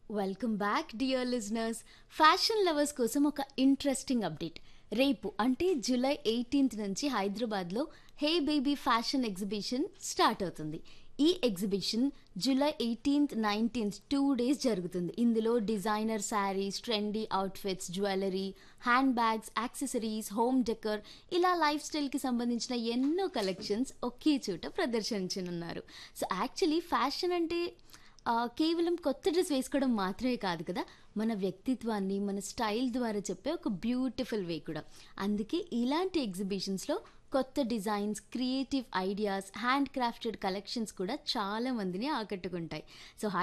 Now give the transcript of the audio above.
welcome back dear listeners fashion lovers కోసం ఒక interesting update రేపు అంటే జూలై ఎయిటీన్త్ నుంచి హైదరాబాద్లో hey baby fashion exhibition start అవుతుంది ఈ exhibition July eighteenth nineteenth two days జరుగుతుంది ఇందులో designer sarees trendy outfits jewellery hand bags accessories home decor ఇలా లైఫ్ స్టైల్కి సంబంధించిన ఎన్నో కలెక్షన్స్ ఒకే చోట ప్రదర్శించనున్నారు సో యాక్చువల్లీ ఫ్యాషన్ అంటే ఆ, కేవలం కొత్త డ్రెస్ వేసుకోవడం మాత్రమే కాదు కదా మన వ్యక్తిత్వాన్ని మన స్టైల్ ద్వారా చెప్పే ఒక బ్యూటిఫుల్ వే కూడా అందుకే ఇలాంటి ఎగ్జిబిషన్స్లో కొత్త designs creative ideas hand crafted collections కూడా చాలా మందిని ఆకట్టుకుంటాయి సో